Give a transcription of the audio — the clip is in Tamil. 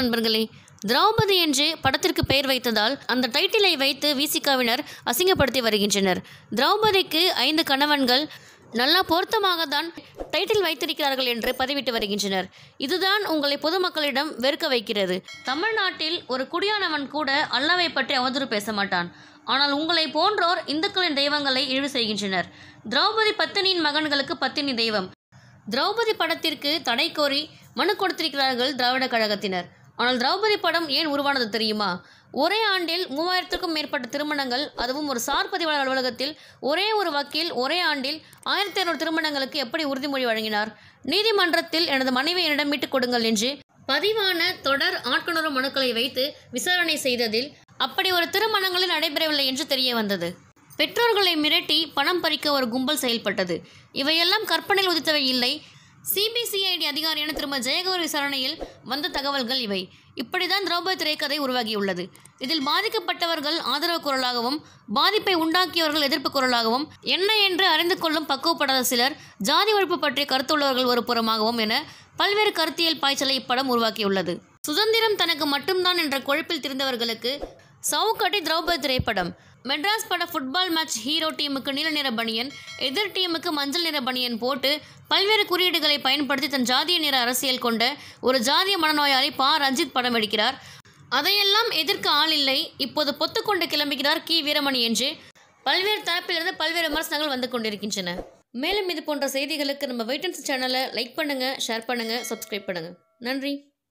நண்பர்களே திரௌபதி என்று படத்திற்கு பெயர் வைத்ததால் அந்த டைட்டிலை வைத்து விசிகாவினர் அசிங்கப்படுத்தி வருகின்றனர் திரௌபதிக்கு ஐந்து கணவன்கள் நல்லா பொருத்தமாக தான் டைட்டில் வைத்திருக்கிறார்கள் என்று பதிவிட்டு வருகின்றனர் இதுதான் உங்களை பொதுமக்களிடம் வெறுக்க வைக்கிறது தமிழ்நாட்டில் ஒரு குடியானவன் கூட அல்லாவை பற்றி அவதூறு பேச மாட்டான் ஆனால் உங்களை போன்றோர் இந்துக்களின் தெய்வங்களை இழிவு செய்கின்றனர் திரௌபதி பத்தினியின் மகன்களுக்கு பத்தினி தெய்வம் திரௌபதி படத்திற்கு தடை கோரி மனு கொடுத்திருக்கிறார்கள் திராவிட கழகத்தினர் ஆனால் திரௌபதி படம் ஏன் உருவானது தெரியுமா ஒரே ஆண்டில் மூவாயிரத்துக்கும் மேற்பட்ட திருமணங்கள் அதுவும் ஒரு சார் பதிவாளர் அலுவலகத்தில் ஒரே ஒரு வக்கீல் ஒரே ஆண்டில் ஆயிரத்தி ஐநூறு திருமணங்களுக்கு எப்படி உறுதிமொழி வழங்கினார் நீதிமன்றத்தில் எனது மனைவி என்னிடம் மீட்டுக் கொடுங்கள் என்று பதிவான தொடர் ஆட்கொணரும் மனுக்களை வைத்து விசாரணை செய்ததில் அப்படி ஒரு திருமணங்களில் நடைபெறவில்லை என்று தெரிய வந்தது பெற்றோர்களை மிரட்டி பணம் பறிக்க ஒரு கும்பல் செயல்பட்டது இவையெல்லாம் கற்பனையில் உதித்தவை இல்லை சிபிசிஐடி அதிகாரியான திருமதி ஜெயகௌரி விசாரணையில் வந்த தகவல்கள் இவை இப்படிதான் திரௌபதி திரைக்கதை உருவாகியுள்ளது இதில் பாதிக்கப்பட்டவர்கள் ஆதரவு குரலாகவும் பாதிப்பை உண்டாக்கியவர்கள் எதிர்ப்பு குரலாகவும் என்ன என்று அறிந்து கொள்ளும் பக்குவப்படாத சிலர் ஜாதி ஒழிப்பு பற்றிய கருத்துள்ளவர்கள் ஒரு புறமாகவும் என பல்வேறு கருத்தியல் பாய்ச்சலை இப்படம் உருவாக்கியுள்ளது சுதந்திரம் தனக்கு மட்டும்தான் என்ற கொழுப்பில் திரிந்தவர்களுக்கு சவுக்கட்டி திரௌபதி திரைப்படம் மெட்ராஸ் பட ஃபுட்பால் மேட்ச் ஹீரோ டீமுக்கு நீல நிற பனியன் எதிர் டீமுக்கு மஞ்சள் நிற பனியன் போட்டு பல்வேறு குறியீடுகளை பயன்படுத்தி தன் ஜாதிய நிற அரசியல் கொண்ட ஒரு ஜாதிய மனநோயாளி பா ரஞ்சித் படம் எடுக்கிறார் அதையெல்லாம் எதிர்க்க ஆள் இல்லை இப்போது பொத்துக்கொண்டு கிளம்புகிறார் கி வீரமணி என்று பல்வேறு தரப்பிலிருந்து பல்வேறு விமர்சனங்கள் வந்து கொண்டிருக்கின்றன மேலும் இது போன்ற செய்திகளுக்கு நம்ம வெயிட்டன்ஸ் சேனலை லைக் பண்ணுங்கள் ஷேர் பண்ணுங்கள் சப்ஸ்கிரைப் பண்ணுங்கள் நன்றி